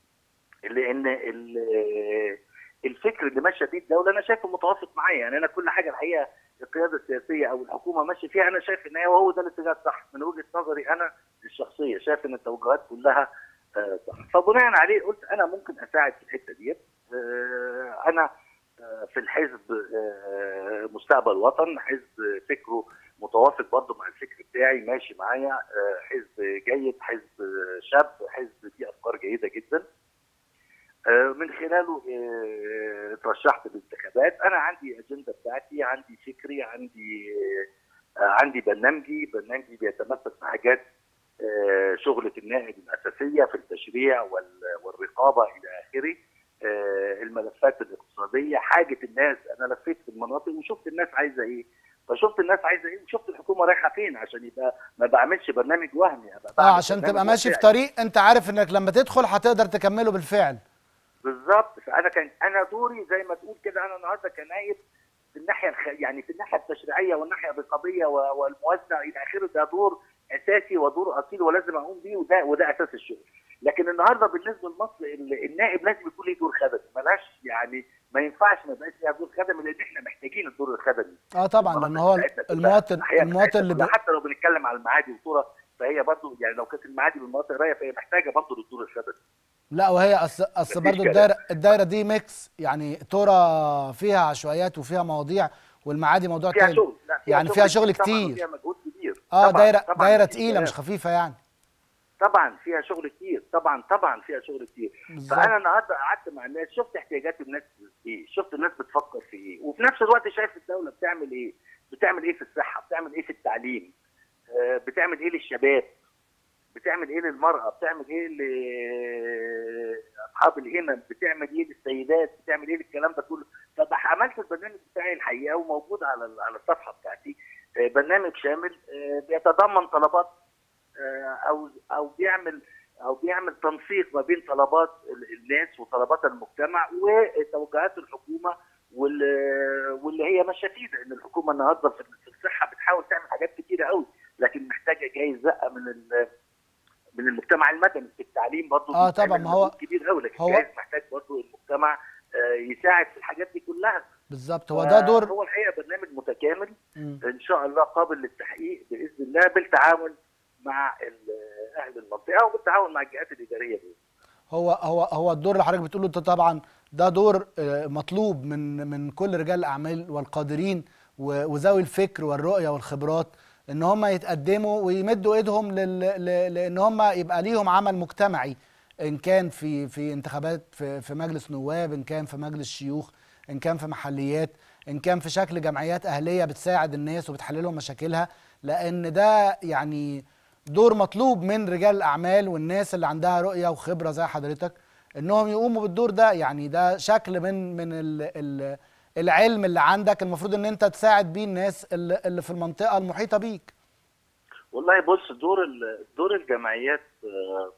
لان ال- آه، الفكر اللي ماشيه بيه الدوله انا شايفه متوافق معايا يعني انا كل حاجه الحقيقه القياده السياسيه او الحكومه ماشيه فيها انا شايف ان هي وهو ده الاتجاه الصح من وجهه نظري انا الشخصيه شايف ان التوجهات كلها آه، صح فبناء عليه قلت انا ممكن اساعد في الحته ديت آه، انا آه، في الحزب آه، مستقبل وطن حزب فكره متوافق برضه مع الفكر بتاعي ماشي معايا آه، حزب جيد حزب شاب حزب فيه افكار جيده جدا آه، من خلاله آه، اترشحت للانتخابات انا عندي اجنده بتاعتي عندي فكري عندي آه، عندي برنامجي برنامجي بيتمثل في حاجات آه، شغله النائب الاساسيه في التشريع وال- والرقابه الى اخره آه، الملفات الاقتصاديه حاجه الناس انا لفيت في المناطق وشفت الناس عايزه ايه فشفت الناس عايزه ايه وشفت الحكومه رايحه فين عشان يبقى ما بعملش برنامج وهمي أبقى بعمل اه عشان برنامج تبقى ماشي في واقعي. طريق انت عارف انك لما تدخل هتقدر تكمله بالفعل بالظبط فانا كان انا دوري زي ما تقول كده انا النهارده كنايب في الناحيه الخ... يعني في الناحيه التشريعيه والناحيه الرقابيه و- والموازنه الى اخره ده دور اساسي ودور اصيل ولازم اقوم بيه وده وده اساس الشغل لكن النهارده بالنسبه لمصر ال- النائب لازم يكون ليه دور خدمي ملهاش يعني ما ينفعش ما يبقاش ليها دور خدمي لان احنا محتاجين الدور الخدمي اه طبعا لان هو بتاعتنا كلها، المواطن الأحياء المواطن بتاعتنا اللي كلها، بي... حتى لو بنتكلم على المعادي والصوره فهي برضه يعني لو كانت المعادي بالمناطق رايه فهي محتاجه برضه للدور الخدمي لا وهي اصل اصل مفيش برضه كلام. الدايره الدايره دي ميكس يعني ترى فيها عشوائيات وفيها مواضيع والمعادي موضوع فيها تاني شغل لا يعني فيها شغل طبعاً كتير. وفيها مجهود كبير اه طبعاً، دايره طبعاً دايره مفيش تقيله كلام. مش خفيفه يعني طبعا فيها شغل كتير طبعا طبعا فيها شغل كتير بالظبط. فانا النهارده قعدت مع الناس شفت احتياجات الناس ايه شفت الناس بتفكر في ايه وفي نفس الوقت شايف الدوله بتعمل ايه بتعمل ايه في الصحه بتعمل ايه في التعليم آه، بتعمل ايه للشباب بتعمل ايه للمراه بتعمل ايه لاصحاب الهمم بتعمل ايه للسيدات بتعمل ايه للكلام ده كله فعملت البرنامج بتاعي الحقيقه وموجود على ال- على الصفحه بتاعتي آه، برنامج شامل آه، بيتضمن طلبات آه، او او بيعمل او بيعمل تنسيق ما بين طلبات ال- الناس وطلبات المجتمع وتوجهات الحكومه وال- واللي هي ماشيه فيه لان الحكومه النهارده في في الصحه بتحاول تعمل حاجات كتيره قوي لكن محتاجه جاي زقه من ال- من المجتمع المدني في التعليم برضه آه طبعاً، بيتعمل ما هو- مجهود كبير قوي لكن هو- جايز محتاج برضه المجتمع آه، يساعد في الحاجات دي كلها بالظبط هو ده دور هو الحقيقه برنامج متكامل مم. ان شاء الله قابل للتحقيق باذن الله بالتعاون مع ال- اهل المنطقه وبالتعاون مع الجهات الاداريه دي. هو هو هو الدور اللي حضرتك بتقوله ده طبعا ده دور آه، مطلوب من من كل رجال الاعمال والقادرين و- وذوي الفكر والرؤيه والخبرات ان هم يتقدموا ويمدوا ايدهم لل... ل- لان هم يبقى ليهم عمل مجتمعي ان كان في في انتخابات في في مجلس نواب ان كان في مجلس شيوخ ان كان في محليات ان كان في شكل جمعيات اهليه بتساعد الناس وبتحل لهم مشاكلها لان ده يعني دور مطلوب من رجال الاعمال والناس اللي عندها رؤيه وخبره زي حضرتك انهم يقوموا بالدور ده يعني ده شكل من من ال ال العلم اللي عندك المفروض ان انت تساعد بيه الناس اللي, اللي في المنطقه المحيطه بيك والله بص دور ال- دور الجمعيات آه،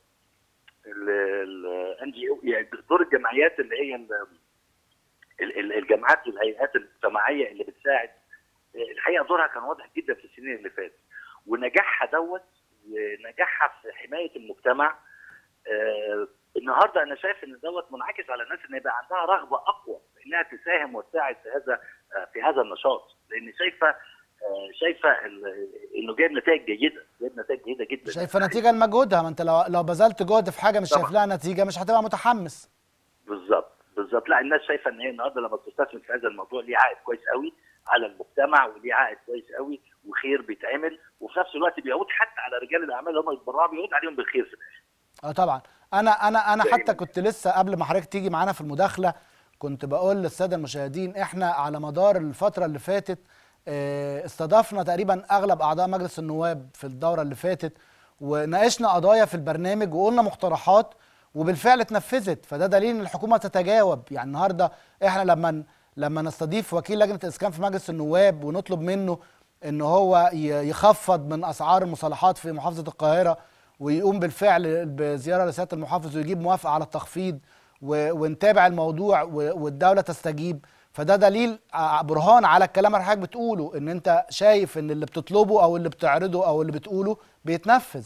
الان جي او يعني دور الجمعيات اللي هي ال- ال- ال- الجامعات والهيئات المجتمعيه اللي بتساعد آه، الحقيقه دورها كان واضح جدا في السنين اللي فاتت ونجاحها دوت ونجاحها في حمايه المجتمع آه، النهارده انا شايف ان دوت منعكس على الناس ان يبقى عندها رغبه اقوى في انها تساهم وتساعد في هذا آه، في هذا النشاط لان شايفه آه، شايفه ال- انه جايب نتائج جيده جايب نتائج جيده جدا شايفه نتيجه لمجهودها ما انت لو لو بذلت جهد في حاجه مش طبعا. شايف لها نتيجه مش هتبقى متحمس بالظبط بالظبط لا الناس شايفه ان هي النهارده لما بتستثمر في هذا الموضوع ليه عائد كويس قوي على المجتمع وليه عائد كويس قوي وخير بيتعمل وفي نفس الوقت بيعود حتى على رجال الاعمال اللي هم يتبرعوا بيعود عليهم بالخير في الاخر اه طبعا انا انا انا دايماً. حتى كنت لسه قبل ما حضرتك تيجي معانا في المداخله كنت بقول للساده المشاهدين احنا على مدار الفتره اللي فاتت آه، استضفنا تقريبا اغلب اعضاء مجلس النواب في الدوره اللي فاتت وناقشنا قضايا في البرنامج وقلنا مقترحات وبالفعل اتنفذت فده دليل ان الحكومه تتجاوب يعني النهارده احنا لما ن- لما نستضيف وكيل لجنه الاسكان في مجلس النواب ونطلب منه ان هو ي- يخفض من اسعار المصالحات في محافظه القاهره ويقوم بالفعل بزياره لسياده المحافظ ويجيب موافقه على التخفيض و- ونتابع الموضوع و- والدوله تستجيب فده دليل ع- برهان على الكلام اللي حضرتك بتقوله ان انت شايف ان اللي بتطلبه او اللي بتعرضه او اللي بتقوله بيتنفذ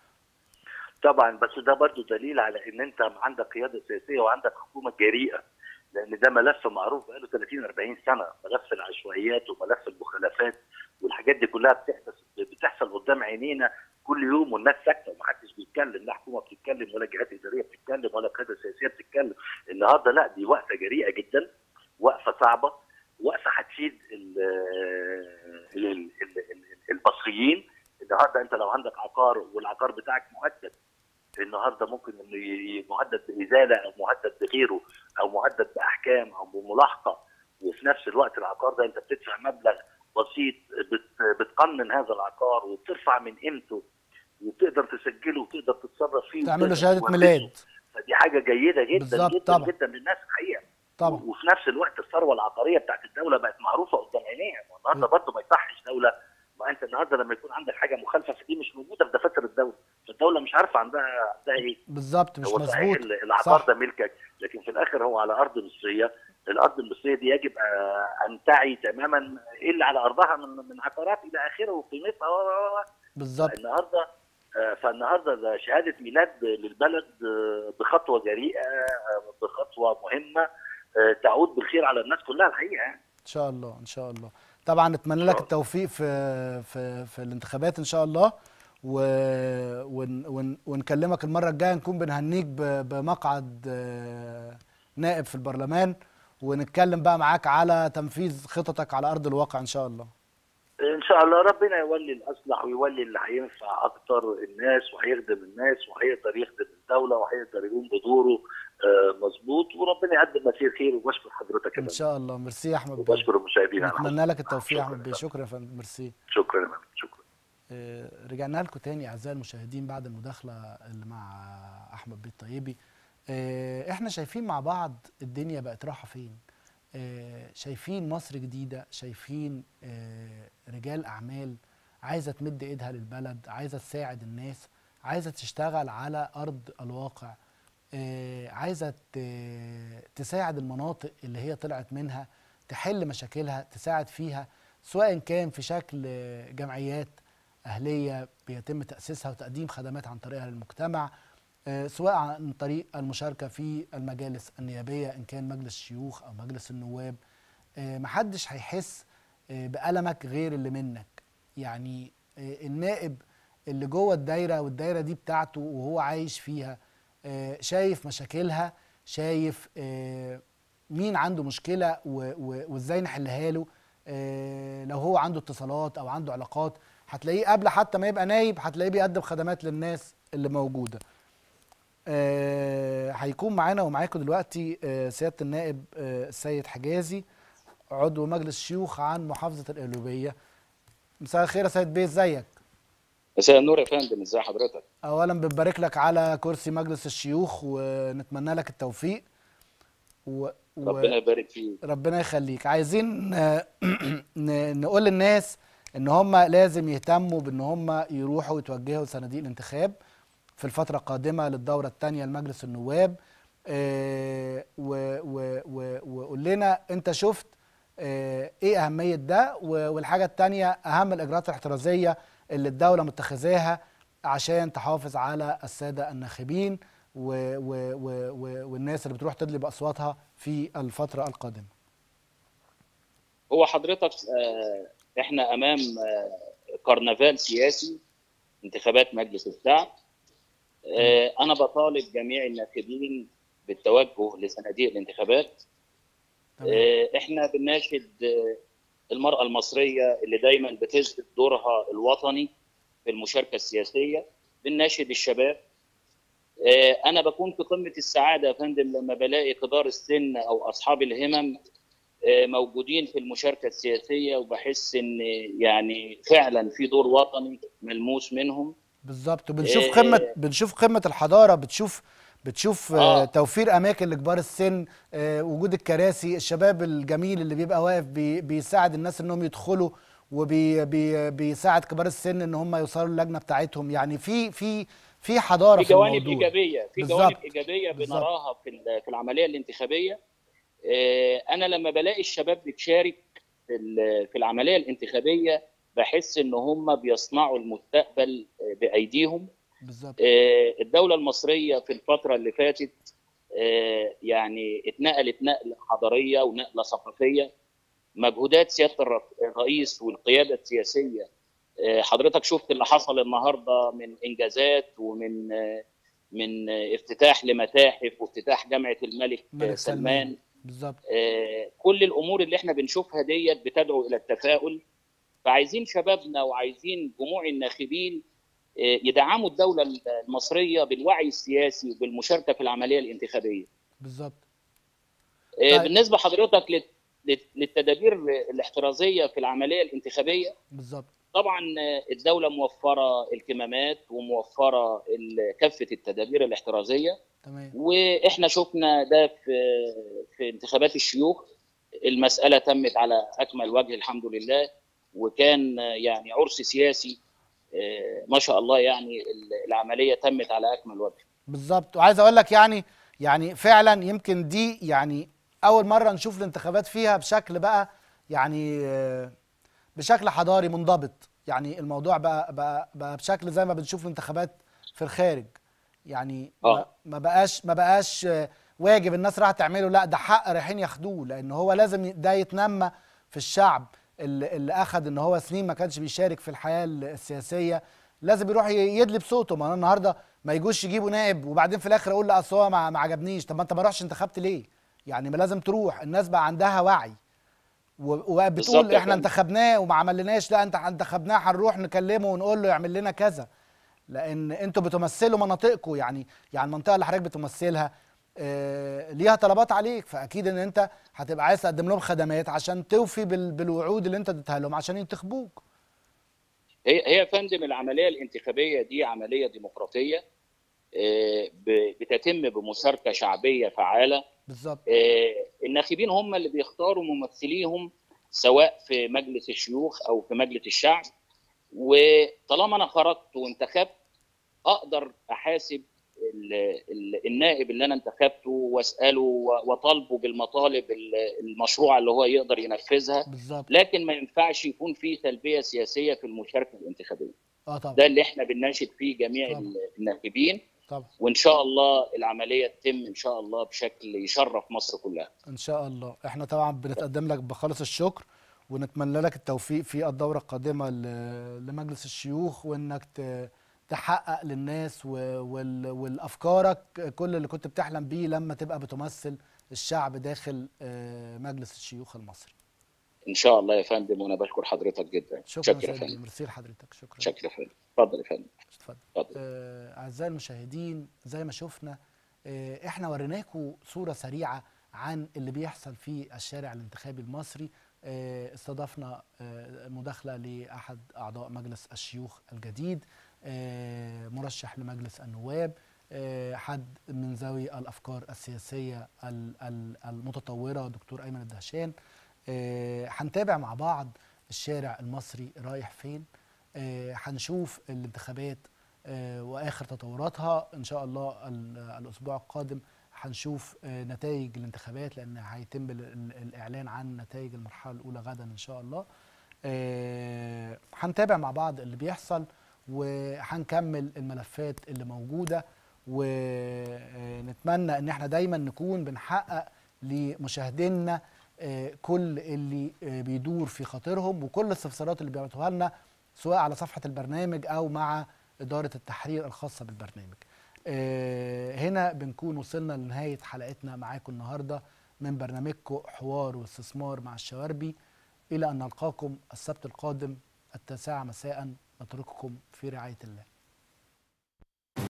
طبعا بس ده برضو دليل على ان انت عندك قياده سياسيه وعندك حكومه جريئه لان ده ملف معروف بقاله 30 40 سنه ملف العشوائيات وملف المخالفات والحاجات دي كلها بتحدث بتحصل قدام عينينا كل يوم والناس ساكته ومحدش بيتكلم لا حكومه بتتكلم ولا جهات اداريه بتتكلم ولا قياده سياسيه بتتكلم النهارده لا دي وقفه جريئه جدا وقفه صعبه وقفه هتفيد ال- ال- ال- ال- المصريين النهارده انت لو عندك عقار والعقار بتاعك مهدد النهارده ممكن انه ي- مهدد بازاله او مهدد بغيره او مهدد باحكام او بملاحقه وفي نفس الوقت العقار ده انت بتدفع مبلغ بسيط بت- بتقنن هذا العقار وبترفع من قيمته وتقدر تسجله وتقدر تتصرف فيه تعمل له وتقدر شهاده تورثه. ميلاد فدي حاجه جيده جدا بالظبط جدا طبعا. جدا للناس الحقيقه طبعا وفي نفس الوقت الثروه العقاريه بتاعت الدوله بقت معروفه قدام عينيها والنهارده برضه ما يصحش دوله ما انت النهارده لما يكون عندك حاجه مخالفه فدي مش موجوده في دفاتر الدوله فالدوله مش عارفه عندها عندها ايه بالظبط مش هو صحيح مظبوط ال- العقار صح. ده ملكك لكن في الاخر هو على ارض مصريه الارض المصريه دي يجب آه، ان تعي تماما ايه اللي على ارضها من من عقارات الى اخره وقيمتها و- و- و- بالظبط النهارده آه، فالنهارده ده شهاده ميلاد للبلد آه، بخطوه جريئه آه، بخطوه مهمه آه، تعود بالخير على الناس كلها الحقيقه يعني. ان شاء الله ان شاء الله طبعا نتمنى لك التوفيق في في في الانتخابات ان شاء الله و ون ون ونكلمك المره الجايه نكون بنهنيك ب- بمقعد آه، نائب في البرلمان ونتكلم بقى معاك على تنفيذ خططك على ارض الواقع ان شاء الله ان شاء الله ربنا يولي الاصلح ويولي اللي هينفع اكتر الناس وهيخدم الناس وهيقدر يخدم الدوله وهيقدر يقوم بدوره آه، مظبوط وربنا يقدم ما فيه خير وبشكر حضرتك يا ان فندم. شاء الله ميرسي يا احمد بيه وبشكر المشاهدين على نتمنى حسن لك التوفيق يا شكراً احمد بيه شكرا يا فندم ميرسي شكرا يا فندم شكرا آه، رجعنا لكم تاني اعزائي المشاهدين بعد المداخله اللي مع احمد بيه الطيبي آه، احنا شايفين مع بعض الدنيا بقت رايحه فين آه، شايفين مصر جديده شايفين آه، رجال اعمال عايزه تمد ايدها للبلد عايزه تساعد الناس عايزه تشتغل على ارض الواقع آه، عايزه ت- تساعد المناطق اللي هي طلعت منها تحل مشاكلها تساعد فيها سواء كان في شكل آه، جمعيات أهلية بيتم تأسيسها وتقديم خدمات عن طريقها للمجتمع آه، سواء عن طريق المشاركة في المجالس النيابية إن كان مجلس الشيوخ أو مجلس النواب آه، محدش هيحس آه، بألمك غير اللي منك يعني آه، النائب اللي جوه الدايرة والدايرة دي بتاعته وهو عايش فيها آه، شايف مشاكلها شايف آه، مين عنده مشكلة و- و- وازاي نحلها له آه، لو هو عنده اتصالات او عنده علاقات هتلاقيه قبل حتى ما يبقى نايب هتلاقيه بيقدم خدمات للناس اللي موجوده آه، هيكون معانا ومعاكم دلوقتي آه، سياده النائب آه، السيد حجازي عضو مجلس الشيوخ عن محافظه القليوبيه مساء الخير يا سيد بيه ازيك مساء النور يا فندم ازي حضرتك اولا بنبارك لك على كرسي مجلس الشيوخ ونتمنى لك التوفيق و... و... ربنا يبارك فيك ربنا يخليك عايزين آه، ن- نقول للناس ان هم لازم يهتموا بان هم يروحوا يتوجهوا لصناديق الانتخاب في الفترة القادمة للدورة الثانية لمجلس النواب آه، و- و- و- وقول لنا انت شفت آه، ايه اهمية ده و- والحاجة الثانية اهم الاجراءات الاحترازية اللي الدولة متخذاها عشان تحافظ على السادة الناخبين و و و و والناس اللي بتروح تدلي بأصواتها في الفترة القادمة هو حضرتك آه، احنا امام آه، كرنفال سياسي انتخابات مجلس الشعب آه، انا بطالب جميع الناخبين بالتوجه لصناديق الانتخابات تمام. آه، احنا بنناشد آه، المرأة المصرية اللي دايما بتثبت دورها الوطني في المشاركة السياسية بنناشد الشباب آه، انا بكون في قمة السعادة يا فندم لما بلاقي كبار السن او اصحاب الهمم آه، موجودين في المشاركة السياسية وبحس ان يعني فعلا في دور وطني ملموس منهم بالظبط وبنشوف إيه. قمة بنشوف قمة الحضارة بتشوف بتشوف آه. آه. توفير اماكن لكبار السن آه، وجود الكراسي الشباب الجميل اللي بيبقى واقف بي بيساعد الناس انهم يدخلوا وبيساعد كبار السن ان هم يوصلوا اللجنه بتاعتهم يعني في في في حضاره في في, جوانب الموضوع ايجابيه في بالظبط. جوانب ايجابيه بالظبط. بنراها في ال- في العمليه الانتخابيه آه، انا لما بلاقي الشباب بتشارك في ال- في العمليه الانتخابيه بحس ان هم بيصنعوا المستقبل آه، بايديهم بالظبط آه، الدوله المصريه في الفتره اللي فاتت آه، يعني اتنقلت نقله حضاريه ونقله ثقافيه مجهودات سياده الر- الرئيس والقياده السياسيه آه، حضرتك شفت اللي حصل النهارده من انجازات ومن آه، من آه، افتتاح لمتاحف وافتتاح جامعه الملك ملك سلمان, سلمان بالظبط آه، كل الامور اللي احنا بنشوفها ديت بتدعو الى التفاؤل فعايزين شبابنا وعايزين جموع الناخبين آه، يدعموا الدوله المصريه بالوعي السياسي وبالمشاركه في العمليه الانتخابيه. بالظبط آه، طيب. بالنسبه حضرتك لل- لل- للتدابير الاحترازيه في العمليه الانتخابيه بالظبط طبعا آه، الدوله موفره الكمامات وموفره ال- كافه التدابير الاحترازيه تمام واحنا شفنا ده في في انتخابات الشيوخ المساله تمت على اكمل وجه الحمد لله وكان يعني عرس سياسي آه، ما شاء الله يعني العمليه تمت على اكمل وجه بالظبط وعايز اقول لك يعني يعني فعلا يمكن دي يعني اول مره نشوف الانتخابات فيها بشكل بقى يعني آه، بشكل حضاري منضبط يعني الموضوع بقى بقى, بقى بشكل زي ما بنشوف الانتخابات في الخارج يعني ما, آه. ما بقاش ما بقاش آه، واجب الناس راح تعمله لا ده حق رايحين ياخدوه لان هو لازم ي- ده يتنمى في الشعب اللي, اللي اخد ان هو سنين ما كانش بيشارك في الحياه السياسيه لازم يروح ي- يدلي بصوته ما انا النهارده ما يجوش يجيبوا نائب وبعدين في الاخر اقول لا اصل هو ما ما عجبنيش طب ما انت ما رحتش انتخبت ليه؟ يعني ما لازم تروح الناس بقى عندها وعي و- وبقت بالظبط بتقول يا احنا فندم. انتخبناه وما عملناش لا انت انتخبناه هنروح نكلمه ونقول له يعمل لنا كذا لان انتوا بتمثلوا مناطقكم يعني يعني المنطقه اللي حضرتك بتمثلها آه ليها طلبات عليك فاكيد ان انت هتبقى عايز تقدم لهم خدمات عشان توفي بال بالوعود اللي انت اديتها لهم عشان ينتخبوك هي هي يا فندم العمليه الانتخابيه دي عمليه ديمقراطيه آه، ب- بتتم بمشاركه شعبيه فعاله بالظبط آه، الناخبين هم اللي بيختاروا ممثليهم سواء في مجلس الشيوخ او في مجلس الشعب وطالما انا خرجت وانتخبت اقدر احاسب ال- ال- النائب اللي انا انتخبته واساله و- واطالبه بالمطالب ال- المشروعه اللي هو يقدر ينفذها بالظبط لكن ما ينفعش يكون في سلبيه سياسيه في المشاركه الانتخابيه اه طبعا ده اللي احنا بنناشد فيه جميع طبعا. الناخبين طبعا وان شاء الله العمليه تتم ان شاء الله بشكل يشرف مصر كلها ان شاء الله احنا طبعا بنتقدم لك بخالص الشكر ونتمنى لك التوفيق في الدورة القادمة ل- لمجلس الشيوخ وانك ت- تحقق للناس و- وال- والافكارك كل اللي كنت بتحلم بيه لما تبقى بتمثل الشعب داخل آه، مجلس الشيوخ المصري ان شاء الله يا فندم وانا بشكر حضرتك جدا شكرا شكرا يا يا سيدي فندم ميرسي لحضرتك شكرا شكرا يا فندم اتفضل يا فندم اتفضل اتفضل آه، اعزائي المشاهدين زي ما شفنا آه، احنا وريناكم صوره سريعه عن اللي بيحصل في الشارع الانتخابي المصري آه، استضفنا آه، مداخله لاحد اعضاء مجلس الشيوخ الجديد آه، مرشح لمجلس النواب آه، حد من ذوي الافكار السياسيه ال- ال- المتطوره دكتور ايمن الدهشان آه، هنتابع مع بعض الشارع المصري رايح فين آه، هنشوف الانتخابات آه، واخر تطوراتها ان شاء الله ال- الاسبوع القادم هنشوف آه، نتائج الانتخابات لان هيتم ال- ال- الاعلان عن نتائج المرحله الاولى غدا ان شاء الله آه، هنتابع مع بعض اللي بيحصل وهنكمل الملفات اللي موجوده ونتمنى ان احنا دايما نكون بنحقق لمشاهدينا آه، كل اللي آه، بيدور في خاطرهم وكل الاستفسارات اللي بيبعتوها لنا سواء على صفحه البرنامج او مع اداره التحرير الخاصه بالبرنامج. آه، هنا بنكون وصلنا لنهايه حلقتنا معاكم النهارده من برنامجكم حوار واستثمار مع الشواربي الى ان نلقاكم السبت القادم التاسعه مساء نترككم في رعايه الله.